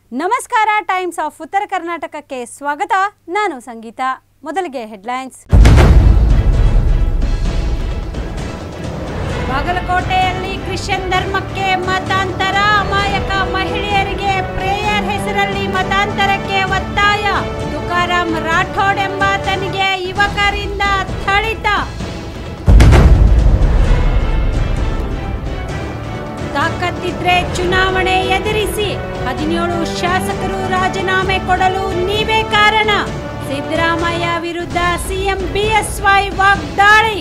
ನಮಸ್ಕಾರ times of ಉತ್ತರ ಕರ್ನಾಟಕಕ್ಕೆ ಸ್ವಾಗತ ನಾನು ಸಂಗೀತ ಮೊದಲಿಗೆ ಹೆಡ್ಲೈನ್ಸ್ ಬಾಗಲಕೋಟೆಯಲ್ಲಿ ಕ್ರಿಶ್ಚಿಯನ್ ಧರ್ಮಕ್ಕೆ ಮತಾಂತರ ಅಮಾಯಕ ಮಹಿಳೆಯರಿಗೆ ಪ್ರೇಯರ್ ಹೆಸರಲ್ಲಿ ಮತಾಂತರಕ್ಕೆ ಒತ್ತಾಯ ತುಕಾರಾಂ ರಾಠೋಡ್ ಎಂಬಾತನಿಗೆ ಯುವಕರಿಂದ ಥಳಿತ ತಾಕತ್ತಿದ್ರೆ ಚುನಾವಣೆ ಎದುರಿಸಿ ಹದಿನೇಳು ಶಾಸಕರು ರಾಜೀನಾಮೆ ಕೊಡಲು ನೀವೇ ಕಾರಣ ಸಿದ್ದರಾಮಯ್ಯ ವಿರುದ್ಧ ಸಿಎಂ ಬಿಎಸ್ವೈ ವಾಗ್ದಾಳಿ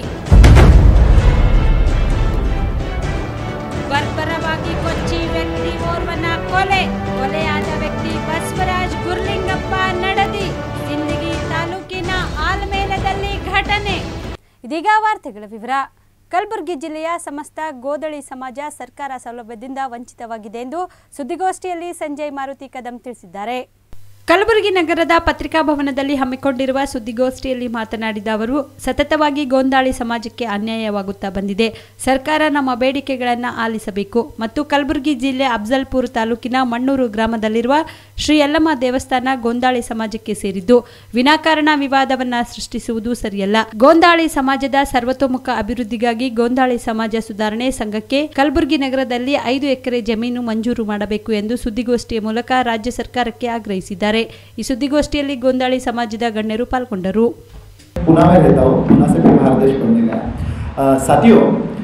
ಬರ್ಬರವಾಗಿ ಕೊಚ್ಚಿ ವ್ಯಕ್ತಿ ಓರ್ವನ ಕೊಲೆ ಕೊಲೆಯಾದ ವ್ಯಕ್ತಿ ಬಸವರಾಜ್ ಗುರ್ಲಿಂಗಪ್ಪ ನಡದಿ ಸಿಂದಗಿ ತಾಲೂಕಿನ ಆಲ್ಮೇಲದಲ್ಲಿ ಘಟನೆ ಇದೀಗ ವಾರ್ತೆಗಳ ವಿವರ ಕಲಬುರಗಿ ಜಿಲ್ಲೆಯ ಸಮಸ್ತ ಗೋದಳಿ ಸಮಾಜ ಸರ್ಕಾರ ಸೌಲಭ್ಯದಿಂದ ವಂಚಿತವಾಗಿದೆ ಎಂದು ಸುದ್ದಿಗೋಷ್ಠಿಯಲ್ಲಿ ಸಂಜಯ್ ಮಾರುತಿ ಕದಂ ತಿಳಿಸಿದ್ದಾರೆ ಕಲಬುರಗಿ ನಗರದ ಪತ್ರಿಕಾ ಭವನದಲ್ಲಿ ಹಮ್ಮಿಕೊಂಡಿರುವ ಸುದ್ದಿಗೋಷ್ಠಿಯಲ್ಲಿ ಮಾತನಾಡಿದ ಅವರು ಸತತವಾಗಿ ಗೋಂದಾಳಿ ಸಮಾಜಕ್ಕೆ ಅನ್ಯಾಯವಾಗುತ್ತಾ ಬಂದಿದೆ ಸರ್ಕಾರ ನಮ್ಮ ಬೇಡಿಕೆಗಳನ್ನು ಆಲಿಸಬೇಕು ಮತ್ತು ಕಲಬುರಗಿ ಜಿಲ್ಲೆ ಅಫ್ಜಲ್ಪುರ ತಾಲೂಕಿನ ಮಣ್ಣೂರು ಗ್ರಾಮದಲ್ಲಿರುವ ಶ್ರೀ ಯಲ್ಲಮ್ಮ ದೇವಸ್ಥಾನ ಗೋಂದಾಳಿ ಸಮಾಜಕ್ಕೆ ಸೇರಿದ್ದು ವಿನಾಕಾರಣ ವಿವಾದವನ್ನ ಸೃಷ್ಟಿಸುವುದು ಸರಿಯಲ್ಲ ಗೋಂದಾಳಿ ಸಮಾಜದ ಸರ್ವತೋಮುಖ ಅಭಿವೃದ್ಧಿಗಾಗಿ ಗೋಂದಾಳಿ ಸಮಾಜ ಸುಧಾರಣೆ ಸಂಘಕ್ಕೆ ಕಲಬುರಗಿ ನಗರದಲ್ಲಿ ಐದು ಎಕರೆ ಜಮೀನು ಮಂಜೂರು ಮಾಡಬೇಕು ಎಂದು ಸುದ್ದಿಗೋಷ್ಠಿಯ ಮೂಲಕ ರಾಜ್ಯ ಸರ್ಕಾರಕ್ಕೆ ಆಗ್ರಹಿಸಿದ್ದಾರೆ ಈ ಸುದ್ದಿಗೋಷ್ಠಿಯಲ್ಲಿ ಗೋಂದಾಳಿ ಸಮಾಜದ ಗಣ್ಯರು ಪಾಲ್ಗೊಂಡರು पुणे में रहता हूँ पुणे से फिर भारत देश पढ़ने गया अ, साथियों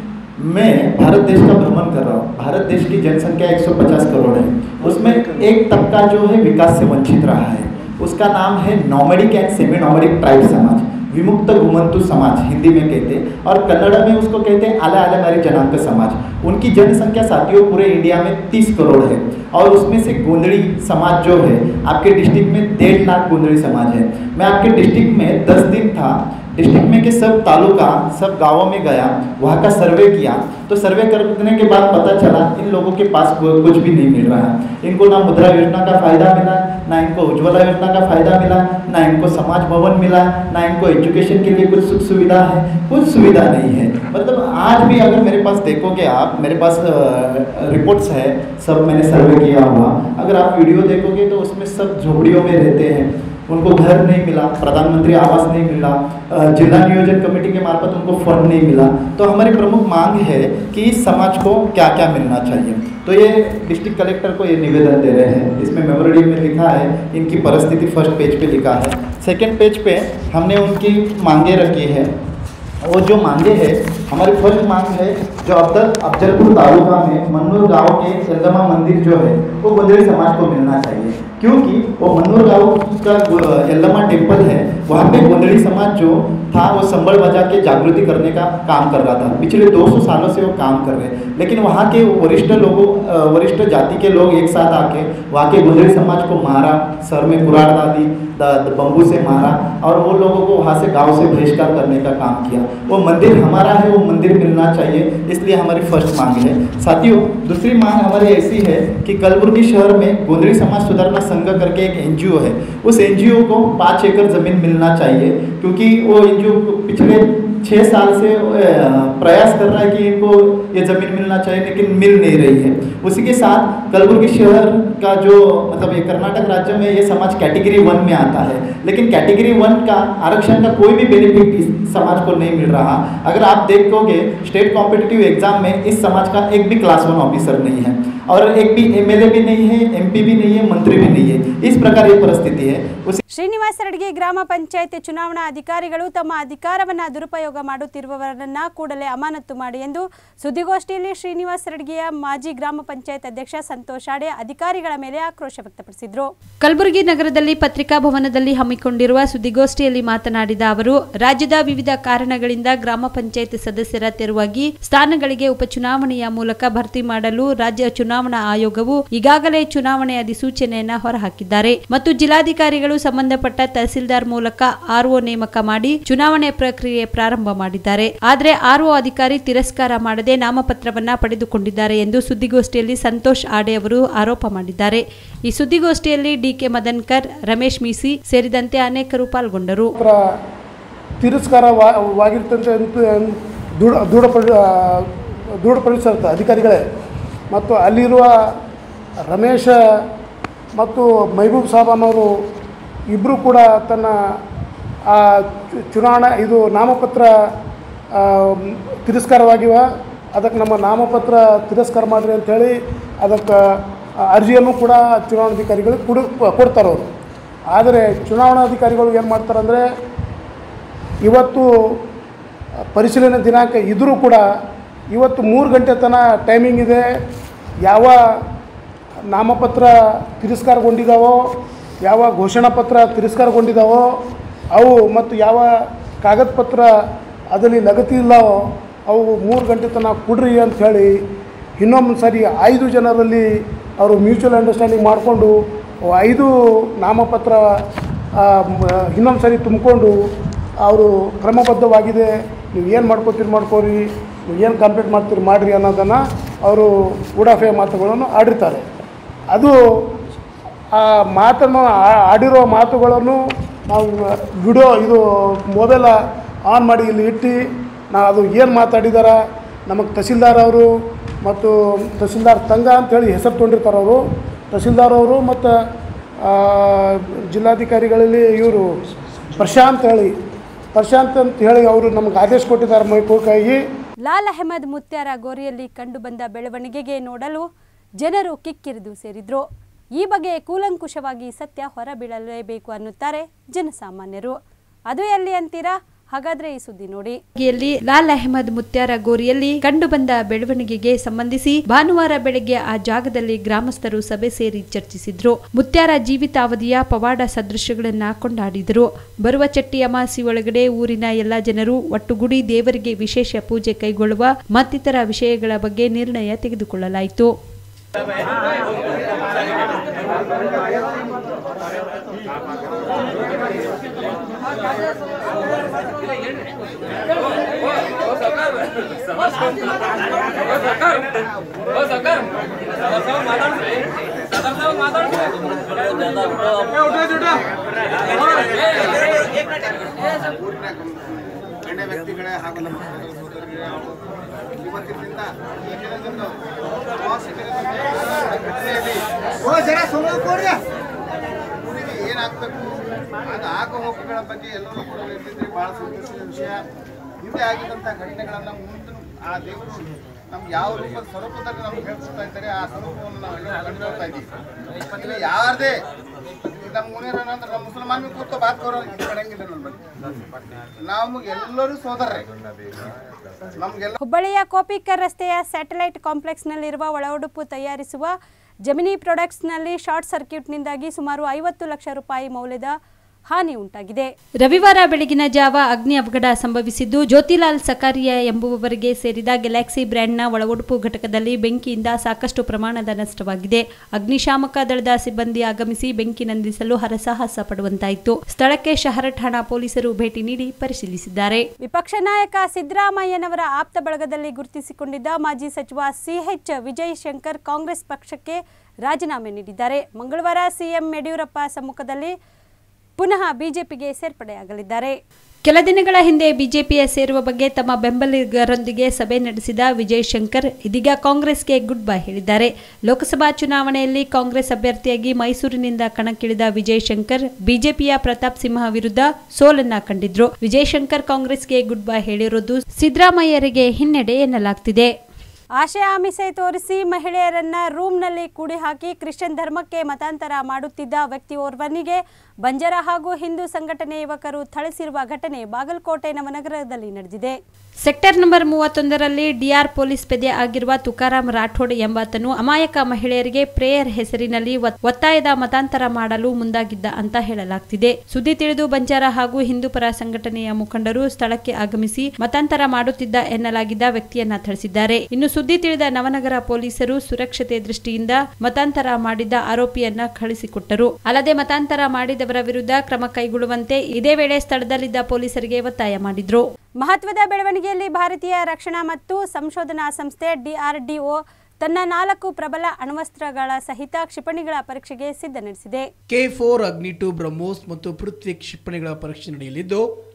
मैं भारत देश का भ्रमण कर रहा हूँ भारत देश की जनसंख्या 150 करोड़ है उसमें एक तबका जो है विकास से वंचित रहा है उसका नाम है nomadic and semi nomadic tribe समाज विमुक्त घुमंतु समाज हिंदी में कहते हैं और कन्नड़ में उसको कहते हैं आले आले मारी जनांक समाज उनकी जनसंख्या साथियों पूरे इंडिया में 30 करोड़ है और उसमें से गोंदड़ी समाज जो है आपके डिस्ट्रिक्ट में डेढ़ लाख गोंदड़ी समाज है मैं आपके डिस्ट्रिक्ट में 10 दिन था डिस्ट्रिक्ट में के सब तालुका सब गांवों में गया वहाँ का सर्वे किया तो सर्वे करने के बाद पता चला इन लोगों के पास को- कुछ भी नहीं मिल रहा है इनको ना मुद्रा योजना का फायदा मिला ना इनको उज्ज्वला योजना का फायदा मिला ना इनको समाज भवन मिला ना इनको एजुकेशन के लिए कुछ सुख सुविधा है कुछ सुविधा नहीं है मतलब आज भी अगर मेरे पास देखोगे आप मेरे पास रिपोर्ट्स है सब मैंने सर्वे किया हुआ अगर आप वीडियो देखोगे तो उसमें सब झोपड़ियों में रहते हैं उनको घर नहीं मिला प्रधानमंत्री आवास नहीं मिला अ, जिला नियोजन कमेटी के मार्फत उनको फंड नहीं मिला तो हमारी प्रमुख मांग है कि इस समाज को क्या क्या मिलना चाहिए तो ये डिस्ट्रिक्ट कलेक्टर को ये निवेदन दे रहे हैं इसमें मेमोरेंडम में लिखा है इनकी परिस्थिति फर्स्ट पेज पे लिखा है सेकंड पेज पे हमने उनकी मांगे रखी है वो जो मांगे है हमारी फर्स्ट मांग है जो अफजल अफजलपुर तालुका में मन्नूर गांव के चंद्रमा मंदिर जो है वो गुजरी समाज को मिलना चाहिए क्योंकि वो मन्नूर गांव का गु- यल्लमा टेम्पल है वहाँ पे गोंदड़ी समाज जो था वो संबल बजा के जागृति करने का काम कर रहा था पिछले 200 सालों से वो काम कर रहे हैं लेकिन वहाँ के वरिष्ठ लोगों अ, वरिष्ठ जाति के लोग एक साथ आके वहाँ के गुजरी समाज को मारा सर में कुराड़ डाली द- द- बम्बू से मारा और वो लोगों को वहाँ से गांव से बहिष्कार करने का काम किया वो मंदिर हमारा है वो मंदिर मिलना चाहिए इसलिए हमारी फर्स्ट मांग है साथियों दूसरी मांग हमारी ऐसी है कि कलबुर्गी शहर में गोंदड़ी समाज सुधारना संघ करके एक एनजीओ है उस एनजीओ को पाँच एकड़ ज़मीन मिलना चाहिए क्योंकि वो एनजीओ पिछले छः साल से अ, प्रयास कर रहा है कि इनको ये ज़मीन मिलना चाहिए लेकिन मिल नहीं रही है उसी के साथ कलबुर्गी शहर का जो मतलब ये कर्नाटक राज्य में ये समाज कैटेगरी वन में आता है लेकिन कैटेगरी वन का आरक्षण का कोई भी बेनिफिट इस समाज को नहीं मिल रहा अगर आप देखोगे स्टेट कॉम्पिटिटिव एग्जाम में इस समाज का एक भी क्लास वन ऑफिसर नहीं है और एक भी एमएलए भी नहीं है एमपी भी नहीं है मंत्री भी नहीं है इस प्रकार ये परिस्थिति है उसी ಶ್ರೀನಿವಾಸ ರೆಡ್ಡಿ ಗ್ರಾಮ ಪಂಚಾಯತ್ ಚುನಾವಣಾ ಅಧಿಕಾರಿಗಳು ತಮ್ಮ ಅಧಿಕಾರವನ್ನು ದುರುಪಯೋಗ ಮಾಡುತ್ತಿರುವವರನ್ನ ಕೂಡಲೇ ಅಮಾನತು ಮಾಡಿ ಎಂದು ಸುದ್ದಿಗೋಷ್ಠಿಯಲ್ಲಿ ಶ್ರೀನಿವಾಸ ರೆಡ್ಡಿಯ ಮಾಜಿ ಗ್ರಾಮ ಪಂಚಾಯತ್ ಅಧ್ಯಕ್ಷ ಸಂತೋಷ್ ಆಡೆ ಅಧಿಕಾರಿಗಳ ಮೇಲೆ ಆಕ್ರೋಶ ವ್ಯಕ್ತಪಡಿಸಿದರು ಕಲಬುರಗಿ ನಗರದಲ್ಲಿ ಪತ್ರಿಕಾ ಭವನದಲ್ಲಿ ಹಮ್ಮಿಕೊಂಡಿರುವ ಸುದ್ದಿಗೋಷ್ಠಿಯಲ್ಲಿ ಮಾತನಾಡಿದ ಅವರು ರಾಜ್ಯದ ವಿವಿಧ ಕಾರಣಗಳಿಂದ ಗ್ರಾಮ ಪಂಚಾಯತ್ ಸದಸ್ಯರ ತೆರವಾಗಿ ಸ್ಥಾನಗಳಿಗೆ ಉಪಚುನಾವಣೆಯ ಮೂಲಕ ಭರ್ತಿ ಮಾಡಲು ರಾಜ್ಯ ಚುನಾವಣಾ ಆಯೋಗವು ಈಗಾಗಲೇ ಚುನಾವಣೆ ಅಧಿಸೂಚನೆಯನ್ನ ಹೊರಹಾಕಿದ್ದಾರೆ ಮತ್ತು ಜಿಲ್ಲಾಧಿಕಾರಿಗಳು ಸಂಬಂಧಪಟ್ಟ ತಹಸೀಲ್ದಾರ್ ಮೂಲಕ ಆರ್ಒ ನೇಮಕ ಮಾಡಿ ಚುನಾವಣೆ ಪ್ರಕ್ರಿಯೆ ಪ್ರಾರಂಭ ಮಾಡಿದ್ದಾರೆ ಆದರೆ ಆರ್ಒ ಅಧಿಕಾರಿ ತಿರಸ್ಕಾರ ಮಾಡದೆ ನಾಮಪತ್ರವನ್ನ ಪಡೆದುಕೊಂಡಿದ್ದಾರೆ ಎಂದು ಸುದ್ದಿಗೋಷ್ಠಿಯಲ್ಲಿ ಸಂತೋಷ್ ಆಡೆ ಅವರು ಆರೋಪ ಮಾಡಿದ್ದಾರೆ ಈ ಸುದ್ದಿಗೋಷ್ಠಿಯಲ್ಲಿ ಡಿಕೆ ಮದನ್ಕರ್ ರಮೇಶ್ ಮೀಸಿ ಸೇರಿದಂತೆ ಅನೇಕರು ಪಾಲ್ಗೊಂಡರು ಪ್ರ ತಿರಸ್ಕಾರವಾಗಿರ್ತಂತೆ ಅಂತ ದೃಢ ದೃಢಪಡಿ ದೃಢಪಡಿಸುತ್ತೆ ಅಧಿಕಾರಿಗಳೇ ಮತ್ತು ಅಲ್ಲಿರುವ ರಮೇಶ ಮತ್ತು ಮೈಬೂಬ್ ಸಾಬ್ ಅನ್ನೋರು ಇಬ್ಬರು ಕೂಡ ತನ್ನ ಆ ಚು- ಚುನಾವಣಾ ಇದು ನಾಮಪತ್ರ ಆ, ತಿರಸ್ಕಾರವಾಗಿವ ಅದಕ್ಕೆ ನಮ್ಮ ನಾಮಪತ್ರ ತಿರಸ್ಕಾರ ಮಾಡಿರಿ ಅಂಥೇಳಿ ಅದಕ್ಕೆ ಅರ್ಜಿಯನ್ನು ಕೂಡ ಚುನಾವಣಾಧಿಕಾರಿಗಳಿಗೆ ಕೊಡು ಕೊಡ್ತಾರೆ ಅವರು ಆದರೆ ಚುನಾವಣಾಧಿಕಾರಿಗಳು ಏನು ಮಾಡ್ತಾರಂದರೆ ಇವತ್ತು ಪರಿಶೀಲನೆ ದಿನಾಂಕ ಇದ್ದರೂ ಕೂಡ ಇವತ್ತು ಮೂರು ಗಂಟೆ ತನಕ ಟೈಮಿಂಗ್ ಇದೆ ಯಾವ ನಾಮಪತ್ರ ತಿರಸ್ಕಾರಗೊಂಡಿದ್ದಾವೋ ಯಾವ ಘೋಷಣಾ ಪತ್ರ ತಿರಸ್ಕಾರಗೊಂಡಿದ್ದಾವೋ ಅವು ಮತ್ತು ಯಾವ ಕಾಗದ ಪತ್ರ ಅದರಲ್ಲಿ ಲಗತಿ ಇಲ್ಲವೋ ಅವು ಮೂರು ಗಂಟೆ ತನಕ ಕೊಡ್ರಿ ಅಂಥೇಳಿ ಇನ್ನೊಂದು ಸರಿ ಐದು ಜನರಲ್ಲಿ ಅವರು ಮ್ಯೂಚುವಲ್ ಅಂಡರ್ಸ್ಟ್ಯಾಂಡಿಂಗ್ ಮಾಡಿಕೊಂಡು ಐದು ನಾಮಪತ್ರ ಆ, ಮ- ಇನ್ನೊಂದು ಸರಿ ತುಂಬಿಕೊಂಡು ಅವರು ಕ್ರಮಬದ್ಧವಾಗಿದೆ ನೀವು ಏನು ಮಾಡ್ಕೋತೀರಿ ಮಾಡ್ಕೋರಿ ನೀವು ಏನು ಕಂಪ್ಲೀಟ್ ಮಾಡ್ತೀರಿ ಮಾಡಿರಿ ಅನ್ನೋದನ್ನು ಅವರು ಉಡಾಫೆ ಮಾತುಗಳನ್ನು ಆಡಿರ್ತಾರೆ ಅದು ಆ ಮಾತನ್ನು ಆ- ಆಡಿರೋ ಮಾತುಗಳನ್ನು ನಾವು ವಿಡಿಯೋ ಇದು ಮೊಬೈಲ ಆನ್ ಮಾಡಿ ಇಲ್ಲಿ ಇಟ್ಟು ನಾವು ಅದು ಏನು ಮಾತಾಡಿದಾರ ನಮಗೆ ತಹಸೀಲ್ದಾರ್ ಅವರು ಮತ್ತು ತಹಸೀಲ್ದಾರ್ ತಂಗ ಅಂತೇಳಿ ಹೆಸರು ತೊಗೊಂಡಿರ್ತಾರೆ ಅವರು ತಹಸೀಲ್ದಾರ್ ಅವರು ಮತ್ತು ಜಿಲ್ಲಾಧಿಕಾರಿಗಳಲ್ಲಿ ಇವರು ಪ್ರಶಾಂತ್ ಹೇಳಿ ಪ್ರಶಾಂತ್ ಅಂತ ಹೇಳಿ ಅವರು ನಮಗೆ ಆದೇಶ ಕೊಟ್ಟಿದ್ದಾರೆ ಮೈಕೋಕಾಗಿ ಲಾಲ್ ಅಹಮದ್ ಮುತ್ಯಾರ ಗೋರಿಯಲ್ಲಿ ಕಂಡುಬಂದ ಬೆಳವಣಿಗೆಗೆ ನೋಡಲು ಜನರು ಕಿಕ್ಕಿರಿದು ಸೇರಿದ್ರು ಈ ಬಗ್ಗೆ ಕೂಲಂಕುಷವಾಗಿ ಸತ್ಯ ಹೊರಬೀಳಲೇಬೇಕು ಅನ್ನುತ್ತಾರೆ ಜನಸಾಮಾನ್ಯರು ಅದು ಎಲ್ಲಿ ಅಂತೀರಾ ಹಾಗಾದ್ರೆ ಈ ಸುದ್ದಿ ನೋಡಿ ಯಲ್ಲಿ ಲಾಲ್ ಅಹಮದ್ ಮುತ್ಯಾರ ಗೋರಿಯಲ್ಲಿ ಕಂಡುಬಂದ ಬೆಳವಣಿಗೆಗೆ ಸಂಬಂಧಿಸಿ ಭಾನುವಾರ ಬೆಳಗ್ಗೆ ಆ ಜಾಗದಲ್ಲಿ ಗ್ರಾಮಸ್ಥರು ಸಭೆ ಸೇರಿ ಚರ್ಚಿಸಿದ್ರು ಮುತ್ಯಾರ ಜೀವಿತಾವಧಿಯ ಪವಾಡ ಸದೃಶ್ಯಗಳನ್ನ ಕೊಂಡಾಡಿದರು ಬರುವ ಚಟ್ಟಿ ಅಮಾಸಿ ಒಳಗಡೆ ಊರಿನ ಎಲ್ಲ ಜನರು ಒಟ್ಟುಗೂಡಿ ದೇವರಿಗೆ ವಿಶೇಷ ಪೂಜೆ ಕೈಗೊಳ್ಳುವ ಮತ್ತಿತರ ವಿಷಯಗಳ ಬಗ್ಗೆ ನಿರ್ಣಯ ತೆಗೆದುಕೊಳ್ಳಲಾಯಿತು ಗಣ್ಯ ವ್ಯಕ್ತಿಗಳೇ ಹಾಗೂ ನಮ್ಮ ಸಹೋದರ ಸಹೋದರಿಯರೇ ಹಾಗೂ ಇವತ್ತಿನಿಂದ ಈ ದಿನದಂದು ಪ್ರವಾಸಿ ಘಟನೆಯಲ್ಲಿ ಊರಿಗೆ ಏನಾಗಬೇಕು ಅದು ಆಗೋ ಹೋಗುಗಳ ಬಗ್ಗೆ ಎಲ್ಲರೂ ಕೂಡ ಇರ್ತಿದ್ರೆ ಭಾಳ ಸಂತೋಷದ ವಿಷಯ ಹಿಂದೆ ಆಗಿದ್ದಂಥ ಘಟನೆಗಳನ್ನು ಮುಂದೆ ಆ ದೇವರು ನಮ್ಗೆ ಯಾವ ರೂಪದ ಸ್ವರೂಪದಲ್ಲಿ ನಮ್ಗೆ ಹೇಳ್ಕೊಡ್ತಾ ಇದ್ದಾರೆ ಆ ಸ್ವರೂಪವನ್ನು ನಾವು ಎಲ್ಲರೂ ಕಂಡುಕೊಳ್ತಾ ಇದ್ದೀವಿ ಇಲ್ಲಿ ಯಾರದೇ ನಮ್ಮ ಮುನಿಯರಂದ್ರೆ ನಮ್ಮ ಮುಸಲ್ಮಾನ್ ಕೂತು ಬಾತ್ ಕರೋ ಕಡಂಗಿಲ್ಲ ನಮ್ಮ ನಮ್ಗೆ ಎಲ್ಲರೂ ಸೋದರರೇ ನಮ್ಗೆಲ್ಲ ಹುಬ್ಬಳ್ಳಿಯ ಕೋಪಿಕರ್ ರಸ್ತೆಯ ಸ್ಯಾಟಲೈಟ್ ಕಾಂಪ್ಲೆಕ್ಸ್ನಲ್ಲಿರುವ ಒಳಉಡುಪು ತಯಾರಿಸುವ ಜಮಿನಿ ಪ್ರಾಡಕ್ಟ್ಸ್ನಲ್ಲಿ ಶಾರ್ಟ್ ಸರ್ಕ್ಯೂಟ್ನಿಂದಾಗಿ ಸುಮಾರು ಐವತ್ತು ಲಕ್ಷ ರೂಪಾಯಿ ಮೌಲ್ಯದ ಹಾನಿ ಉಂಟಾಗಿದೆ ರವಿವಾರ ಬೆಳಗಿನ ಜಾವ ಅಗ್ನಿ ಅವಘಡ ಸಂಭವಿಸಿದ್ದು ಜ್ಯೋತಿಲಾಲ್ ಸಕಾರಿಯಾ ಎಂಬುವವರಿಗೆ ಸೇರಿದ ಗ್ಯಾಲಕ್ಸಿ ಬ್ರ್ಯಾಂಡ್ನ ಒಳಉಡುಪು ಘಟಕದಲ್ಲಿ ಬೆಂಕಿಯಿಂದ ಸಾಕಷ್ಟು ಪ್ರಮಾಣದ ನಷ್ಟವಾಗಿದೆ ಅಗ್ನಿಶಾಮಕ ದಳದ ಸಿಬ್ಬಂದಿ ಆಗಮಿಸಿ ಬೆಂಕಿ ನಂದಿಸಲು ಹರಸಾಹಸ ಪಡುವಂತಾಯಿತು ಸ್ಥಳಕ್ಕೆ ಶಹರ ಠಾಣಾ ಪೊಲೀಸರು ಭೇಟಿ ನೀಡಿ ಪರಿಶೀಲಿಸಿದ್ದಾರೆ ವಿಪಕ್ಷ ನಾಯಕ ಸಿದ್ದರಾಮಯ್ಯನವರ ಆಪ್ತ ಬಳಗದಲ್ಲಿ ಗುರುತಿಸಿಕೊಂಡಿದ್ದ ಮಾಜಿ ಸಚಿವ ಸಿಎಚ್ ವಿಜಯ್ ಶಂಕರ್ ಕಾಂಗ್ರೆಸ್ ಪಕ್ಷಕ್ಕೆ ರಾಜೀನಾಮೆ ನೀಡಿದ್ದಾರೆ ಮಂಗಳವಾರ ಸಿಎಂ ಯಡಿಯೂರಪ್ಪ ಸಮ್ಮುಖದಲ್ಲಿ ಪುನಃ ಬಿಜೆಪಿಗೆ ಸೇರ್ಪಡೆಯಾಗಲಿದ್ದಾರೆ ಕೆಲ ದಿನಗಳ ಹಿಂದೆ ಬಿಜೆಪಿಯ ಸೇರುವ ಬಗ್ಗೆ ತಮ್ಮ ಬೆಂಬಲಿಗರೊಂದಿಗೆ ಸಭೆ ನಡೆಸಿದ ವಿಜಯ್ ಶಂಕರ್ ಇದೀಗ ಕಾಂಗ್ರೆಸ್ಗೆ ಗುಡ್ ಬೈ ಹೇಳಿದ್ದಾರೆ ಲೋಕಸಭಾ ಚುನಾವಣೆಯಲ್ಲಿ ಕಾಂಗ್ರೆಸ್ ಅಭ್ಯರ್ಥಿಯಾಗಿ ಮೈಸೂರಿನಿಂದ ಕಣಕ್ಕಿಳಿದ ವಿಜಯ್ ಶಂಕರ್ ಬಿಜೆಪಿಯ ಪ್ರತಾಪ್ ಸಿಂಹ ವಿರುದ್ಧ ಸೋಲನ್ನ ಕಂಡಿದ್ರು ವಿಜಯ್ ಶಂಕರ್ ಕಾಂಗ್ರೆಸ್ಗೆ ಗುಡ್ ಬೈ ಹೇಳಿರೋದು ಸಿದ್ದರಾಮಯ್ಯರಿಗೆ ಹಿನ್ನಡೆ ಎನ್ನಲಾಗ್ತಿದೆ ಆಶೆ ಆಮಿಷೆ ತೋರಿಸಿ ಮಹಿಳೆಯರನ್ನ ರೂಮ್ನಲ್ಲಿ ಕೂಡಿ ಹಾಕಿ ಕ್ರಿಶ್ಚಿಯನ್ ಧರ್ಮಕ್ಕೆ ಮತಾಂತರ ಮಾಡುತ್ತಿದ್ದ ವ್ಯಕ್ತಿ ಓರ್ವನಿಗೆ ಬಂಜಾರ ಹಾಗೂ ಹಿಂದೂ ಸಂಘಟನೆ ಯುವಕರು ಥಳಿಸಿರುವ ಘಟನೆ ಬಾಗಲಕೋಟೆ ನವನಗರದಲ್ಲಿ ನಡೆದಿದೆ ಸೆಕ್ಟರ್ ನಂಬರ್ ಮೂವತ್ತೊಂದರಲ್ಲಿ ಡಿಆರ್ ಪೊಲೀಸ್ ಪೆದೆ ಆಗಿರುವ ತುಕಾರಾಂ ರಾಠೋಡ್ ಎಂಬಾತನು ಅಮಾಯಕ ಮಹಿಳೆಯರಿಗೆ ಪ್ರೇಯರ್ ಹೆಸರಿನಲ್ಲಿ ಒತ್- ಒತ್ತಾಯದ ಮತಾಂತರ ಮಾಡಲು ಮುಂದಾಗಿದ್ದ ಅಂತ ಹೇಳಲಾಗ್ತಿದೆ ಸುದ್ದಿ ತಿಳಿದು ಬಂಜಾರ ಹಾಗೂ ಹಿಂದೂ ಪರ ಸಂಘಟನೆಯ ಮುಖಂಡರು ಸ್ಥಳಕ್ಕೆ ಆಗಮಿಸಿ ಮತಾಂತರ ಮಾಡುತ್ತಿದ್ದ ಎನ್ನಲಾಗಿದ್ದ ವ್ಯಕ್ತಿಯನ್ನ ಥಳಿಸಿದ್ದಾರೆ ಇನ್ನು ಸುದ್ದಿ ತಿಳಿದ ನವನಗರ ಪೊಲೀಸರು ಸುರಕ್ಷತೆ ದೃಷ್ಟಿಯಿಂದ ಮತಾಂತರ ಮಾಡಿದ್ದ ಆರೋಪಿಯನ್ನ ಕಳಿಸಿಕೊಟ್ಟರು ಅಲ್ಲದೆ ಮತಾಂತರ ಮಾಡಿದವರ ವಿರುದ್ಧ ಕ್ರಮ ಕೈಗೊಳ್ಳುವಂತೆ ಇದೇ ವೇಳೆ ಸ್ಥಳದಲ್ಲಿದ್ದ ಪೊಲೀಸರಿಗೆ ಒತ್ತಾಯ ಮಾಡಿದ್ರು ಮಹತ್ವದ ಬೆಳವಣಿಗೆಯಲ್ಲಿ ಭಾರತೀಯ ರಕ್ಷಣಾ ಮತ್ತು ಸಂಶೋಧನಾ ಸಂಸ್ಥೆ ಡಿಆರ್ಡಿಒ ತನ್ನ ನಾಲ್ಕು ಪ್ರಬಲ ಅಣ್ವಸ್ತ್ರಗಳ ಸಹಿತ ಕ್ಷಿಪಣಿಗಳ ಪರೀಕ್ಷೆಗೆ ಸಿದ್ಧ ನಡೆಸಿದೆ K four Agni two BrahMos ಮತ್ತು ಪೃಥ್ವಿ ಕ್ಷಿಪಣಿಗಳ ಪರೀಕ್ಷೆ ನಡೆಯಲಿದ್ದು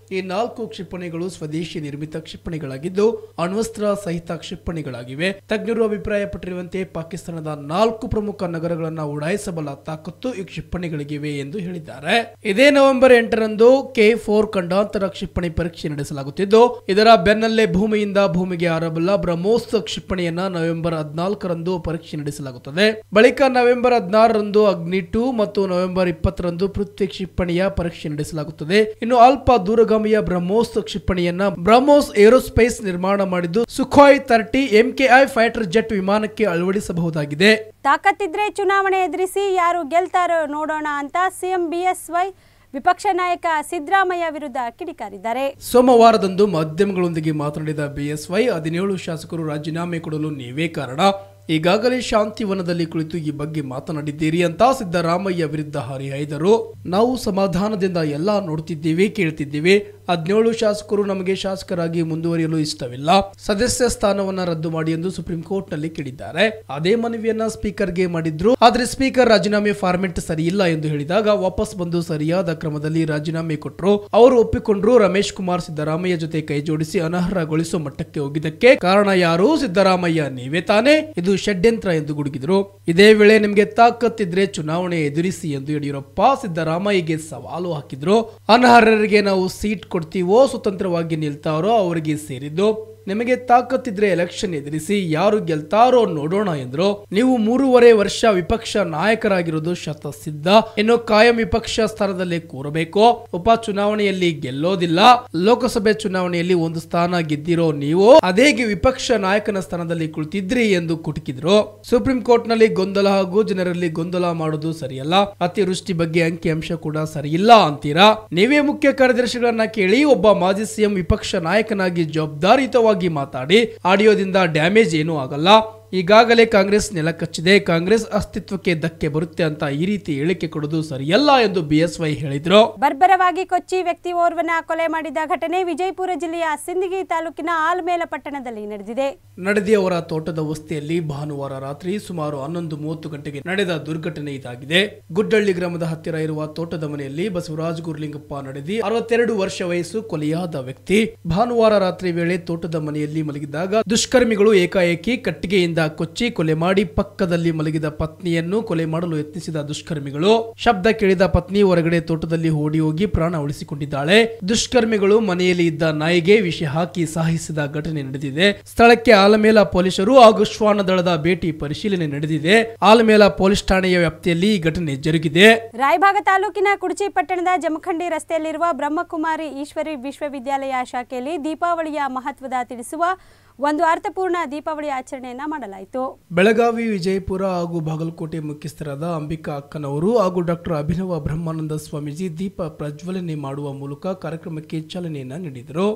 ಈ ನಾಲ್ಕು ಕ್ಷಿಪಣಿಗಳು ಸ್ವದೇಶಿ ನಿರ್ಮಿತ ಕ್ಷಿಪಣಿಗಳಾಗಿದ್ದು ಅಣ್ವಸ್ತ್ರ ಸಹಿತ ಕ್ಷಿಪಣಿಗಳಾಗಿವೆ ತಜ್ಞರು ಅಭಿಪ್ರಾಯಪಟ್ಟಿರುವಂತೆ ಪಾಕಿಸ್ತಾನದ ನಾಲ್ಕು ಪ್ರಮುಖ ನಗರಗಳನ್ನು ಉಡಾಯಿಸಬಲ್ಲ ತಾಕತ್ತು ಈ ಕ್ಷಿಪಣಿಗಳಿಗಿವೆ ಎಂದು ಹೇಳಿದ್ದಾರೆ ಇದೇ ನವೆಂಬರ್ ಎಂಟರಂದು ಕೆ ಫೋರ್ ಖಂಡಾಂತರ ಕ್ಷಿಪಣಿ ಪರೀಕ್ಷೆ ನಡೆಸಲಾಗುತ್ತಿದ್ದು ಇದರ ಬೆನ್ನಲ್ಲೇ ಭೂಮಿಯಿಂದ ಭೂಮಿಗೆ ಹಾರಬಲ್ಲ ಬ್ರಹ್ಮೋಸ್ ಕ್ಷಿಪಣಿಯನ್ನ ನವೆಂಬರ್ ಹದಿನಾಲ್ಕರಂದು ಪರೀಕ್ಷೆ ನಡೆಸಲಾಗುತ್ತದೆ ಬಳಿಕ ನವೆಂಬರ್ ಹದಿನಾರರಂದು ಅಗ್ನಿ ಟೂ ಮತ್ತು ನವೆಂಬರ್ ಇಪ್ಪತ್ತರಂದು ಪೃಥ್ವಿ ಕ್ಷಿಪಣಿಯ ಪರೀಕ್ಷೆ ನಡೆಸಲಾಗುತ್ತದೆ ಇನ್ನು ಅಲ್ಪ ದೂರಗಾಮಿಯ ಬ್ರಹ್ಮೋಸ್ ಕ್ಷಿಪಣಿಯನ್ನ ಬ್ರಹ್ಮೋಸ್ ಏರೋಸ್ಪೇಸ್ ನಿರ್ಮಾಣ ಮಾಡಿದ್ದು Sukhoi thirty MKI fighter jet ವಿಮಾನಕ್ಕೆ ಅಳವಡಿಸಬಹುದಾಗಿದೆ ತಾಕತ್ತಿದ್ರೆ ಚುನಾವಣೆ ಎದುರಿಸಿ ಯಾರು ಗೆಲ್ತಾರೋ ನೋಡೋಣ ಅಂತ ಸಿಎಂ ಬಿಎಸ್ವೈ ವಿಪಕ್ಷ ನಾಯಕ ಸಿದ್ದರಾಮಯ್ಯ ವಿರುದ್ಧ ಕಿಡಿಕಾರಿದ್ದಾರೆ ಸೋಮವಾರದಂದು ಮಾಧ್ಯಮಗಳೊಂದಿಗೆ ಮಾತನಾಡಿದ ಬಿಎಸ್ವೈ ಹದಿನೇಳು ಶಾಸಕರು ರಾಜೀನಾಮೆ ಕೊಡಲು ನೀವೇ ಕಾರಣ ಈಗಾಗಲೇ ಶಾಂತಿವನದಲ್ಲಿ ಕುಳಿತು ಈ ಬಗ್ಗೆ ಮಾತನಾಡಿದ್ದೀರಿ ಅಂತ ಸಿದ್ದರಾಮಯ್ಯ ವಿರುದ್ಧ ಹರಿಹಾಯ್ದರು ನಾವು ಸಮಾಧಾನದಿಂದ ಎಲ್ಲ ನೋಡ್ತಿದ್ದೀವಿ ಕೇಳ್ತಿದ್ದೀವಿ ಹದಿನೇಳು ಶಾಸಕರು ನಮಗೆ ಶಾಸಕರಾಗಿ ಮುಂದುವರಿಯಲು ಇಷ್ಟವಿಲ್ಲ ಸದಸ್ಯ ಸ್ಥಾನವನ್ನ ರದ್ದು ಮಾಡಿ ಎಂದು ಸುಪ್ರೀಂ ಕೋರ್ಟ್ ನಲ್ಲಿ ಕೇಳಿದ್ದಾರೆ ಅದೇ ಮನವಿಯನ್ನ ಸ್ಪೀಕರ್ಗೆ ಮಾಡಿದ್ರು ಆದ್ರೆ ಸ್ಪೀಕರ್ ರಾಜೀನಾಮೆ ಫಾರ್ಮೆಟ್ ಸರಿ ಇಲ್ಲ ಎಂದು ಹೇಳಿದಾಗ ವಾಪಸ್ ಬಂದು ಸರಿಯಾದ ಕ್ರಮದಲ್ಲಿ ರಾಜೀನಾಮೆ ಕೊಟ್ಟರು ಅವರು ಒಪ್ಪಿಕೊಂಡ್ರು ರಮೇಶ್ ಕುಮಾರ್ ಸಿದ್ದರಾಮಯ್ಯ ಜೊತೆ ಕೈ ಜೋಡಿಸಿ ಅನರ್ಹಗೊಳಿಸುವ ಮಟ್ಟಕ್ಕೆ ಹೋಗಿದ್ದಕ್ಕೆ ಕಾರಣ ಯಾರು ಸಿದ್ದರಾಮಯ್ಯ ನೀವೇ ತಾನೇ ಇದು ಷಡ್ಯಂತ್ರ ಎಂದು ಗುಡುಗಿದ್ರು ಇದೇ ವೇಳೆ ನಿಮಗೆ ತಾಕತ್ತಿದ್ರೆ ಚುನಾವಣೆ ಎದುರಿಸಿ ಎಂದು ಯಡಿಯೂರಪ್ಪ ಸಿದ್ದರಾಮಯ್ಯಗೆ ಸವಾಲು ಹಾಕಿದ್ರು ಅನರ್ಹರಿಗೆ ನಾವು ಸೀಟ್ ಕೊಡ್ತೀವೋ ಸ್ವತಂತ್ರವಾಗಿ ನಿಲ್ತಾರೋ ಅವರಿಗೆ ಸೇರಿದ್ದು ನಿಮಗೆ ತಾಕತ್ತಿದ್ರೆ ಎಲೆಕ್ಷನ್ ಎದುರಿಸಿ ಯಾರು ಗೆಲ್ತಾರೋ ನೋಡೋಣ ಎಂದ್ರು ನೀವು ಮೂರುವರೆ ವರ್ಷ ವಿಪಕ್ಷ ನಾಯಕರಾಗಿರೋದು ಶತಸಿದ್ಧ ಇನ್ನು ಕಾಯಂ ವಿಪಕ್ಷ ಸ್ಥಾನದಲ್ಲಿ ಕೂರಬೇಕು ಉಪ ಚುನಾವಣೆಯಲ್ಲಿ ಗೆಲ್ಲೋದಿಲ್ಲ ಲೋಕಸಭೆ ಚುನಾವಣೆಯಲ್ಲಿ ಒಂದು ಸ್ಥಾನ ಗೆದ್ದಿರೋ ನೀವು ಅದೇಗೆ ವಿಪಕ್ಷ ನಾಯಕನ ಸ್ಥಾನದಲ್ಲಿ ಕುಳಿತಿದ್ರಿ ಎಂದು ಕುಟುಕಿದ್ರು ಸುಪ್ರೀಂ ಕೋರ್ಟ್ ನಲ್ಲಿ ಗೊಂದಲ ಹಾಗೂ ಜನರಲ್ಲಿ ಗೊಂದಲ ಮಾಡೋದು ಸರಿಯಲ್ಲ ಅತಿವೃಷ್ಟಿ ಬಗ್ಗೆ ಅಂಕಿಅಂಶ ಕೂಡ ಸರಿಯಿಲ್ಲ ಅಂತೀರಾ ನೀವೇ ಮುಖ್ಯ ಕಾರ್ಯದರ್ಶಿಗಳನ್ನ ಕೇಳಿ ಒಬ್ಬ ಮಾಜಿ ಸಿಎಂ ವಿಪಕ್ಷ ನಾಯಕನಾಗಿ ಜವಾಬ್ದಾರಿಯುತವಾಗಿ ಮಾತಾಡಿ ಆಡಿಯೋದಿಂದ ಡ್ಯಾಮೇಜ್ ಏನೂ ಆಗಲ್ಲ ಈಗಾಗಲೇ ಕಾಂಗ್ರೆಸ್ ನೆಲಕಚ್ಚಿದೆ ಕಾಂಗ್ರೆಸ್ ಅಸ್ತಿತ್ವಕ್ಕೆ ಧಕ್ಕೆ ಬರುತ್ತೆ ಅಂತ ಈ ರೀತಿ ಹೇಳಿಕೆ ಕೊಡೋದು ಸರಿಯಲ್ಲ ಎಂದು ಬಿಎಸ್ವೈ ಹೇಳಿದ್ರು ಬರ್ಬರವಾಗಿ ಕೊಚ್ಚಿ ವ್ಯಕ್ತಿ ಓರ್ವನ ಕೊಲೆ ಮಾಡಿದ ಘಟನೆ ವಿಜಯಪುರ ಜಿಲ್ಲೆಯ ಸಿಂದಗಿ ತಾಲೂಕಿನ ಆಲ್ಮೇಲ ಪಟ್ಟಣದಲ್ಲಿ ನಡೆದಿದೆ ನಡದಿ ಅವರ ತೋಟದ ವಸ್ತಿಯಲ್ಲಿ ಭಾನುವಾರ ರಾತ್ರಿ ಸುಮಾರು ಹನ್ನೊಂದು ಮೂವತ್ತು ಗಂಟೆಗೆ ನಡೆದ ದುರ್ಘಟನೆ ಇದಾಗಿದೆ ಗುಡ್ಡಳ್ಳಿ ಗ್ರಾಮದ ಹತ್ತಿರ ಇರುವ ತೋಟದ ಮನೆಯಲ್ಲಿ ಬಸವರಾಜ್ ಗುರ್ಲಿಂಗಪ್ಪ ನಡದಿ ಅರವತ್ತೆರಡು ವರ್ಷ ವಯಸ್ಸು ಕೊಲೆಯಾದ ವ್ಯಕ್ತಿ ಭಾನುವಾರ ರಾತ್ರಿ ವೇಳೆ ತೋಟದ ಮನೆಯಲ್ಲಿ ಮಲಗಿದಾಗ ದುಷ್ಕರ್ಮಿಗಳು ಏಕಾಏಕಿ ಕಟ್ಟಿಗೆಯಿಂದ ಕೊಚ್ಚಿ ಕೊಲೆ ಮಾಡಿ ಪಕ್ಕದಲ್ಲಿ ಮಲಗಿದ ಪತ್ನಿಯನ್ನು ಕೊಲೆ ಮಾಡಲು ಯತ್ನಿಸಿದ ದುಷ್ಕರ್ಮಿಗಳು ಶಬ್ದ ಕೇಳಿದ ಪತ್ನಿ ಹೊರಗಡೆ ತೋಟದಲ್ಲಿ ಓಡಿ ಹೋಗಿ ಪ್ರಾಣ ಉಳಿಸಿಕೊಂಡಿದ್ದಾಳೆ ದುಷ್ಕರ್ಮಿಗಳು ಮನೆಯಲ್ಲಿ ಇದ್ದ ನಾಯಿಗೆ ವಿಷ ಹಾಕಿ ಸಾಹಿಸಿದ ಘಟನೆ ನಡೆದಿದೆ ಸ್ಥಳಕ್ಕೆ ಆಲಮೇಲ ಪೊಲೀಸರು ಹಾಗೂ ಶ್ವಾನ ದಳದ ಭೇಟಿ ಪರಿಶೀಲನೆ ನಡೆದಿದೆ ಆಲಮೇಲ ಪೊಲೀಸ್ ಠಾಣೆಯ ವ್ಯಾಪ್ತಿಯಲ್ಲಿ ಈ ಘಟನೆ ಜರುಗಿದೆ ರಾಯಭಾಗ ತಾಲೂಕಿನ ಕುಡಚಿ ಪಟ್ಟಣದ ಜಮಖಂಡಿ ರಸ್ತೆಯಲ್ಲಿರುವ ಬ್ರಹ್ಮಕುಮಾರಿ ಈಶ್ವರಿ ವಿಶ್ವವಿದ್ಯಾಲಯ ಶಾಖೆಯಲ್ಲಿ ದೀಪಾವಳಿಯ ಮಹತ್ವದ ತಿಳಿಸುವ ಒಂದು ಅರ್ಥಪೂರ್ಣ ದೀಪಾವಳಿ ಆಚರಣೆಯನ್ನ ಮಾಡಲಾಯಿತು ಬೆಳಗಾವಿ ವಿಜಯಪುರ ಹಾಗೂ ಬಾಗಲಕೋಟೆ ಮುಖ್ಯಸ್ಥರಾದ ಅಂಬಿಕಾ ಅಕ್ಕನವರು ಹಾಗೂ ಡಾಕ್ಟರ್ ಅಭಿನವ ಬ್ರಹ್ಮಾನಂದ ಸ್ವಾಮೀಜಿ ದೀಪ ಪ್ರಜ್ವಲನೆ ಮಾಡುವ ಮೂಲಕ ಕಾರ್ಯಕ್ರಮಕ್ಕೆ ಚಾಲನೆಯನ್ನ ನೀಡಿದರು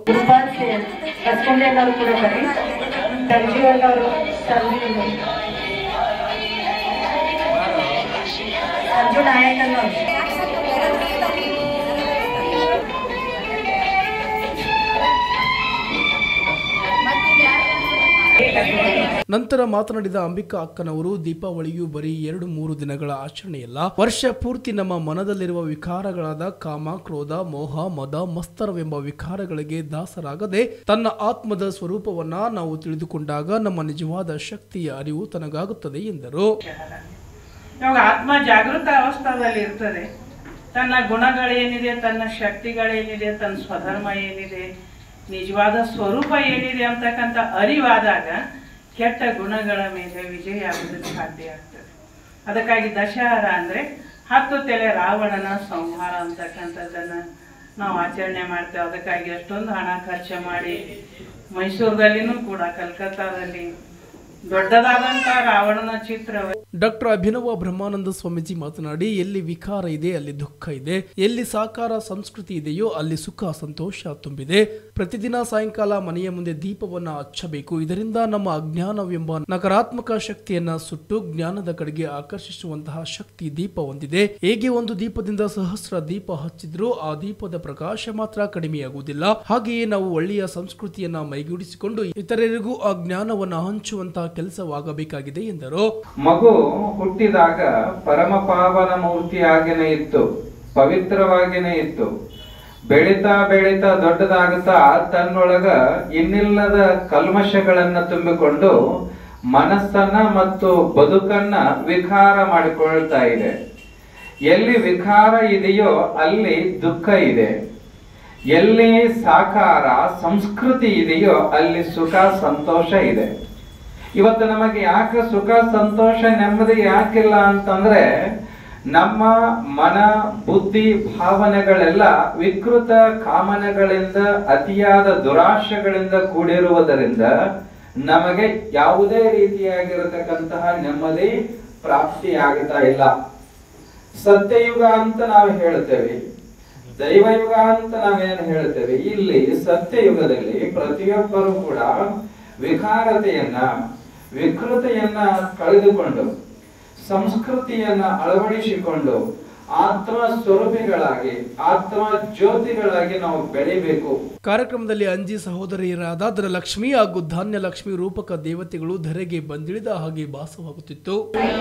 ಅವರು ಕೂಡ ಬರ್ರಿ ಸಂಜೀವನ್ ಅವರು ಸಂಜು ಸಂಜು ನಾಯಕ್ ಅನ್ನೋರು ನಂತರ ಮಾತನಾಡಿದ ಅಂಬಿಕಾ ಅಕ್ಕನವರು ದೀಪಾವಳಿಯು ಬರೀ ಎರಡು ಮೂರು ದಿನಗಳ ಆಚರಣೆಯಲ್ಲ ವರ್ಷ ಪೂರ್ತಿ ನಮ್ಮ ಮನದಲ್ಲಿರುವ ವಿಕಾರಗಳಾದ ಕಾಮ ಕ್ರೋಧ ಮೋಹ ಮದ ಮಸ್ತರವೆಂಬ ವಿಕಾರಗಳಿಗೆ ದಾಸರಾಗದೆ ತನ್ನ ಆತ್ಮದ ಸ್ವರೂಪವನ್ನ ನಾವು ತಿಳಿದುಕೊಂಡಾಗ ನಮ್ಮ ನಿಜವಾದ ಶಕ್ತಿಯ ಅರಿವು ತನಗಾಗುತ್ತದೆ ಎಂದರು ಇವಾಗ ಆತ್ಮ ಜಾಗೃತ ಅವಸ್ಥಾದಲ್ಲಿ ಇರ್ತದೆ ತನ್ನ ಗುಣಗಳೇನಿದೆ ತನ್ನ ಶಕ್ತಿಗಳೇನಿದೆ ತನ್ನ ಸ್ವಧರ್ಮ ಏನಿದೆ ನಿಜವಾದ ಸ್ವರೂಪ ಏನಿದೆ ಅಂತಕ್ಕಂಥ ಅರಿವಾದಾಗ ಕೆಟ್ಟ ಗುಣಗಳ ಮೇಲೆ ವಿಜಯ ಆಗೋದಕ್ಕೆ ಸಾಧ್ಯ ಆಗ್ತದೆ ಅದಕ್ಕಾಗಿ ದಶಹರ ಅಂದರೆ ಹತ್ತು ತಲೆ ರಾವಣನ ಸಂಹಾರ ಅಂತಕ್ಕಂಥದ್ದನ್ನ ನಾವು ಆಚರಣೆ ಮಾಡ್ತೇವೆ ಅದಕ್ಕಾಗಿ ಅಷ್ಟೊಂದು ಹಣ ಖರ್ಚು ಮಾಡಿ ಮೈಸೂರದಲ್ಲಿನೂ ಕೂಡ ಕಲ್ಕತ್ತಾದಲ್ಲಿ ದೊಡ್ಡದಾದಂಥ ರಾವಣನ ಚಿತ್ರ ಡಾಕ್ಟರ್ ಅಭಿನವ ಬ್ರಹ್ಮಾನಂದ ಸ್ವಾಮೀಜಿ ಮಾತನಾಡಿ ಎಲ್ಲಿ ವಿಕಾರ ಇದೆ ಅಲ್ಲಿ ದುಃಖ ಇದೆ ಎಲ್ಲಿ ಸಾಕಾರ ಸಂಸ್ಕೃತಿ ಇದೆಯೋ ಅಲ್ಲಿ ಸುಖ ಸಂತೋಷ ತುಂಬಿದೆ ಪ್ರತಿದಿನ ಸಾಯಂಕಾಲ ಮನೆಯ ಮುಂದೆ ದೀಪವನ್ನ ಹಚ್ಚಬೇಕು ಇದರಿಂದ ನಮ್ಮ ಅಜ್ಞಾನವೆಂಬ ನಕಾರಾತ್ಮಕ ಶಕ್ತಿಯನ್ನ ಸುಟ್ಟು ಜ್ಞಾನದ ಕಡೆಗೆ ಆಕರ್ಷಿಸುವಂತಹ ಶಕ್ತಿ ದೀಪ ಹೊಂದಿದೆ ಹೇಗೆ ಒಂದು ದೀಪದಿಂದ ಸಹಸ್ರ ದೀಪ ಹಚ್ಚಿದ್ರೂ ಆ ದೀಪದ ಪ್ರಕಾಶ ಮಾತ್ರ ಕಡಿಮೆಯಾಗುವುದಿಲ್ಲ ಹಾಗೆಯೇ ನಾವು ಒಳ್ಳೆಯ ಸಂಸ್ಕೃತಿಯನ್ನ ಮೈಗೂಡಿಸಿಕೊಂಡು ಇತರರಿಗೂ ಆ ಜ್ಞಾನವನ್ನ ಹಂಚುವಂತಹ ಕೆಲಸವಾಗಬೇಕಾಗಿದೆ ಎಂದರು ಮಗು ಹುಟ್ಟಿದಾಗ ಪರಮ ಪಾವನ ಮೂರ್ತಿಯಾಗೇನೆ ಇತ್ತು ಪವಿತ್ರವಾಗಿನೇ ಇತ್ತು ಬೆಳೀತಾ ಬೆಳೀತಾ ದೊಡ್ಡದಾಗುತ್ತಾ ತನ್ನೊಳಗ ಇನ್ನಿಲ್ಲದ ಕಲ್ಮಶಗಳನ್ನ ತುಂಬಿಕೊಂಡು ಮನಸ್ಸನ್ನ ಮತ್ತು ಬದುಕನ್ನ ವಿಕಾರ ಮಾಡಿಕೊಳ್ತಾ ಇದೆ ಎಲ್ಲಿ ವಿಕಾರ ಇದೆಯೋ ಅಲ್ಲಿ ದುಃಖ ಇದೆ ಎಲ್ಲಿ ಸಾಕಾರ ಸಂಸ್ಕೃತಿ ಇದೆಯೋ ಅಲ್ಲಿ ಸುಖ ಸಂತೋಷ ಇದೆ ಇವತ್ತು ನಮಗೆ ಯಾಕೆ ಸುಖ ಸಂತೋಷ ನೆಮ್ಮದಿ ಯಾಕಿಲ್ಲ ಅಂತಂದ್ರೆ ನಮ್ಮ ಮನ ಬುದ್ಧಿ ಭಾವನೆಗಳೆಲ್ಲ ವಿಕೃತ ಕಾಮನೆಗಳಿಂದ ಅತಿಯಾದ ದುರಾಶೆಗಳಿಂದ ಕೂಡಿರುವುದರಿಂದ ನಮಗೆ ಯಾವುದೇ ರೀತಿಯಾಗಿರತಕ್ಕಂತಹ ನೆಮ್ಮದಿ ಪ್ರಾಪ್ತಿಯಾಗುತ್ತಾ ಇಲ್ಲ ಸತ್ಯಯುಗ ಅಂತ ನಾವು ಹೇಳ್ತೇವೆ ದೈವಯುಗ ಅಂತ ನಾವೇನು ಹೇಳ್ತೇವೆ ಇಲ್ಲಿ ಸತ್ಯಯುಗದಲ್ಲಿ ಪ್ರತಿಯೊಬ್ಬರು ಕೂಡ ವಿಕಾರತೆಯನ್ನ ವಿಕೃತೆಯನ್ನ ಕಳೆದುಕೊಂಡು ಸಂಸ್ಕೃತಿಯನ್ನ ಅಳವಡಿಸಿಕೊಂಡು ಆತ್ಮ ಸ್ವರೂಪಿಗಳಾಗಿ ಆತ್ಮ ಜ್ಯೋತಿಗಳಾಗಿ ನಾವು ಬೆಳಿಬೇಕು ಕಾರ್ಯಕ್ರಮದಲ್ಲಿ ಅಂಜಿ ಸಹೋದರಿಯರಾದ ಧನಲಕ್ಷ್ಮಿ ಹಾಗೂ ಧಾನ್ಯಲಕ್ಷ್ಮಿ ರೂಪಕ ದೇವತೆಗಳು ಧರೆಗೆ ಬಂದಿಳಿದ ಹಾಗೆ ಭಾಸವಾಗುತ್ತಿತ್ತು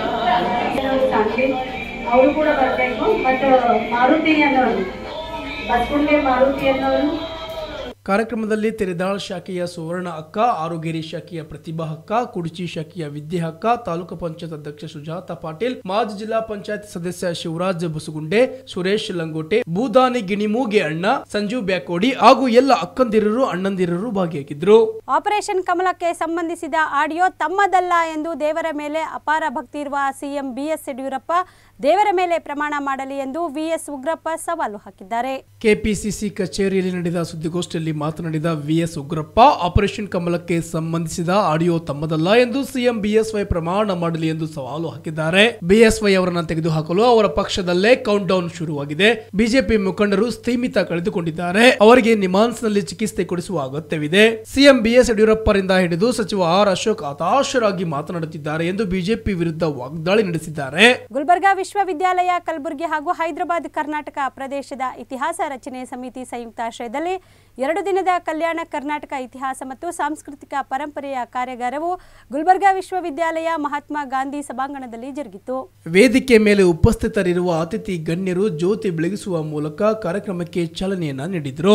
ಸಾಕ್ಷಿ ಅವರು ಕೂಡ ಬರಬೇಕು ಮತ್ತು ಮಾರುತಿ ಅನ್ನೋರು ಬಸ್ಕುಂಡೆ ಮಾರುತಿ ಅನ್ನೋರು ಕಾರ್ಯಕ್ರಮದಲ್ಲಿ ತೆರೆದಾಳ್ ಶಾಖೆಯ ಸುವರ್ಣ ಅಕ್ಕ ಆರೋಗ್ಯರಿ ಶಾಖೆಯ ಪ್ರತಿಭಾ ಅಕ್ಕ ಕುಡಚಿ ಶಾಖೆಯ ವಿದ್ಯೆ ಅಕ್ಕ ತಾಲೂಕು ಪಂಚಾಯತ್ ಅಧ್ಯಕ್ಷ ಸುಜಾತ ಪಾಟೀಲ್ ಮಾಜಿ ಜಿಲ್ಲಾ ಪಂಚಾಯತ್ ಸದಸ್ಯ ಶಿವರಾಜ್ ಬಸುಗುಂಡೆ ಸುರೇಶ್ ಲಂಗೋಟೆ ಭೂದಾನಿ ಗಿಣಿಮೂಗೆ ಅಣ್ಣ ಸಂಜು ಬ್ಯಾಕೋಡಿ ಹಾಗೂ ಎಲ್ಲ ಅಕ್ಕಂದಿರರು ಅಣ್ಣಂದಿರರು ಭಾಗಿಯಾಗಿದ್ರು ಆಪರೇಷನ್ ಕಮಲಕ್ಕೆ ಸಂಬಂಧಿಸಿದ ಆಡಿಯೋ ತಮ್ಮದಲ್ಲ ಎಂದು ದೇವರ ಮೇಲೆ ಅಪಾರ ಭಕ್ತಿ ಇರುವ ಸಿಎಂ ಬಿಎಸ್ ಯಡಿಯೂರಪ್ಪ ದೇವರ ಮೇಲೆ ಪ್ರಮಾಣ ಮಾಡಲಿ ಎಂದು ವಿಎಸ್ ಉಗ್ರಪ್ಪ ಸವಾಲು ಹಾಕಿದ್ದಾರೆ ಕೆಪಿಸಿಸಿ ಕಚೇರಿಯಲ್ಲಿ ನಡೆದ ಸುದ್ದಿಗೋಷ್ಠಿಯಲ್ಲಿ ಮಾತನಾಡಿದ ವಿಎಸ್ ಉಗ್ರಪ್ಪ ಆಪರೇಷನ್ ಕಮಲಕ್ಕೆ ಸಂಬಂಧಿಸಿದ ಆಡಿಯೋ ತಮ್ಮದಲ್ಲ ಎಂದು ಸಿಎಂ ಬಿಎಸ್ವೈ ಪ್ರಮಾಣ ಮಾಡಲಿ ಎಂದು ಸವಾಲು ಹಾಕಿದ್ದಾರೆ ಬಿಎಸ್ವೈ ಅವರನ್ನ ತೆಗೆದುಹಾಕಲು ಅವರ ಪಕ್ಷದಲ್ಲೇ ಕೌಂಟ್ ಡೌನ್ ಶುರುವಾಗಿದೆ ಬಿಜೆಪಿ ಮುಖಂಡರು ಸ್ಥೀಮಿತ ಕಳೆದುಕೊಂಡಿದ್ದಾರೆ ಅವರಿಗೆ ನಿಮಾನ್ಸ್ನಲ್ಲಿ ಚಿಕಿತ್ಸೆ ಕೊಡಿಸುವ ಅಗತ್ಯವಿದೆ ಸಿಎಂ ಬಿಎಸ್ ಯಡಿಯೂರಪ್ಪರಿಂದ ಹಿಡಿದು ಸಚಿವ ಆರ್ ಅಶೋಕ್ ಹತಾಶರಾಗಿ ಮಾತನಾಡುತ್ತಿದ್ದಾರೆ ಎಂದು ಬಿಜೆಪಿ ವಿರುದ್ಧ ವಾಗ್ದಾಳಿ ನಡೆಸಿದ್ದಾರೆ ಗುಲ್ಬರ್ಗಾ ವಿಶ್ವವಿದ್ಯಾಲಯ ಕಲಬುರಗಿ ಹಾಗೂ ಹೈದರಾಬಾದ್ ಕರ್ನಾಟಕ ಪ್ರದೇಶದ ಇತಿಹಾಸ ರಚನೆ ಸಮಿತಿ ಸಂಯುಕ್ತಾಶ್ರಯದಲ್ಲಿ ಎರಡು ದಿನದ ಕಲ್ಯಾಣ ಕರ್ನಾಟಕ ಇತಿಹಾಸ ಮತ್ತು ಸಾಂಸ್ಕೃತಿಕ ಪರಂಪರೆಯ ಕಾರ್ಯಾಗಾರವು ಗುಲ್ಬರ್ಗಾ ವಿಶ್ವವಿದ್ಯಾಲಯ ಮಹಾತ್ಮ ಗಾಂಧಿ ಸಭಾಂಗಣದಲ್ಲಿ ಜರುಗಿತು ವೇದಿಕೆ ಮೇಲೆ ಉಪಸ್ಥಿತರಿರುವ ಅತಿಥಿ ಗಣ್ಯರು ಜ್ಯೋತಿ ಬೆಳಗಿಸುವ ಮೂಲಕ ಕಾರ್ಯಕ್ರಮಕ್ಕೆ ಚಾಲನೆಯನ್ನ ನೀಡಿದರು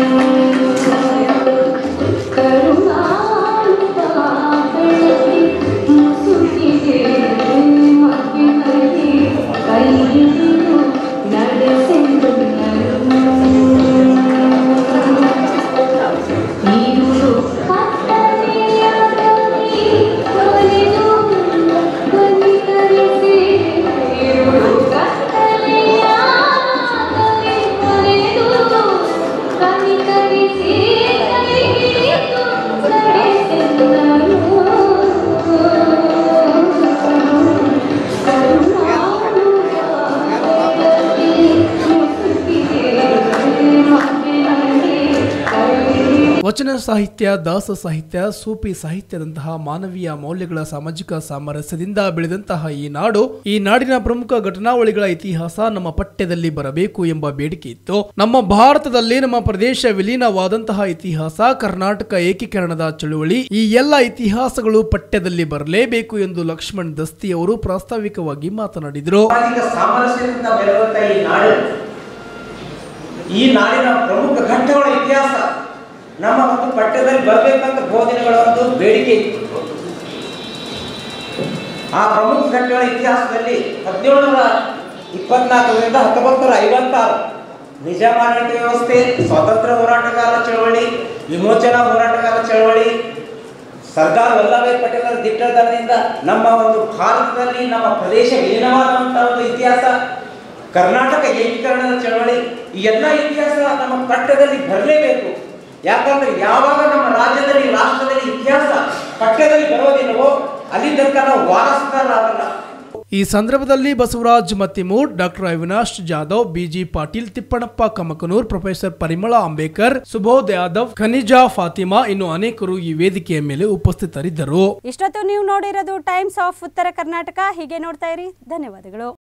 ವಚನ ಸಾಹಿತ್ಯ ದಾಸ ಸಾಹಿತ್ಯ ಸೂಫಿ ಸಾಹಿತ್ಯದಂತಹ ಮಾನವೀಯ ಮೌಲ್ಯಗಳ ಸಾಮಾಜಿಕ ಸಾಮರಸ್ಯದಿಂದ ಬೆಳೆದಂತಹ ಈ ನಾಡು ಈ ನಾಡಿನ ಪ್ರಮುಖ ಘಟನಾವಳಿಗಳ ಇತಿಹಾಸ ನಮ್ಮ ಪಠ್ಯದಲ್ಲಿ ಬರಬೇಕು ಎಂಬ ಬೇಡಿಕೆ ಇತ್ತು ನಮ್ಮ ಭಾರತದಲ್ಲಿ ನಮ್ಮ ಪ್ರದೇಶ ವಿಲೀನವಾದಂತಹ ಇತಿಹಾಸ ಕರ್ನಾಟಕ ಏಕೀಕರಣದ ಚಳುವಳಿ ಈ ಎಲ್ಲ ಇತಿಹಾಸಗಳು ಪಠ್ಯದಲ್ಲಿ ಬರಲೇಬೇಕು ಎಂದು ಲಕ್ಷ್ಮಣ್ ದಸ್ತಿ ಅವರು ಪ್ರಾಸ್ತಾವಿಕವಾಗಿ ಮಾತನಾಡಿದರು ಸಾಮಾಜಿಕ ಸಾಮರಸ್ಯದಿಂದ ಬೆಳೆದಂತ ಈ ನಾಡು ಈ ನಾಡಿನ ಪ್ರಮುಖ ಘಟ್ಟಗಳ ಇತಿಹಾಸ ನಮ್ಮ ಒಂದು ಪಠ್ಯದಲ್ಲಿ ಬರಬೇಕಂತ ಬೋಧನೆಗಳ ಒಂದು ಬೇಡಿಕೆ ಇತ್ತು ಆ ಪ್ರಮುಖ ಘಟ್ಟಗಳ ಇತಿಹಾಸದಲ್ಲಿ ಹದಿನೇಳುನೂರ ಇಪ್ಪತ್ನಾಲ್ಕರಿಂದ ಹತ್ತೊಂಬತ್ತು ನೂರ ಐವತ್ತಾರು ನಿಜಾಮಾಡಳಿತ ವ್ಯವಸ್ಥೆ ಸ್ವಾತಂತ್ರ್ಯ ಹೋರಾಟಗಾರ ಚಳವಳಿ ವಿಮೋಚನಾ ಹೋರಾಟಗಾರ ಚಳವಳಿ ಸರ್ದಾರ್ ವಲ್ಲಭಾಯ್ ಪಟೇಲರ ದಿಟ್ಟತನದಿಂದ ನಮ್ಮ ಒಂದು ಭಾರತದಲ್ಲಿ ನಮ್ಮ ಪ್ರದೇಶ ವಿಲೀನವಾದಂತಹ ಒಂದು ಇತಿಹಾಸ ಕರ್ನಾಟಕ ಏಕೀಕರಣದ ಚಳವಳಿ ಈ ಎಲ್ಲ ಇತಿಹಾಸ ನಮ್ಮ ಪಠ್ಯದಲ್ಲಿ ಬರಲೇಬೇಕು ಯಾಕಂದ್ರೆ ಯಾವಾಗ ನಮ್ಮ ರಾಜ್ಯದಲ್ಲಿ ರಾಷ್ಟ್ರದಲ್ಲಿ ಇತಿಹಾಸ ಪಠ್ಯದಲ್ಲಿ ಬರೋದಿಲ್ಲವೋ ಅಲ್ಲಿ ತನಕ ನಾವು ವಾರಸ್ದಾರರಾಗಲ್ಲ ಈ ಸಂದರ್ಭದಲ್ಲಿ Basavaraj Mattimud doctor Avinash Jadhav BG Patil Tippannappa Kamakanur professor Parimala Ambekar Subodh Yadav ಖನಿಜಾ Fatima ಇನ್ನು ಅನೇಕರು ಈ ವೇದಿಕೆಯ ಮೇಲೆ ಉಪಸ್ಥಿತರಿದ್ದರು ಇಷ್ಟೊತ್ತು ನೀವು ನೋಡಿರೋದು ಟೈಮ್ಸ್ ಆಫ್ ಉತ್ತರ ಕರ್ನಾಟಕ ಹೀಗೆ ನೋಡ್ತಾ ಇರಿ ಧನ್ಯವಾದಗಳು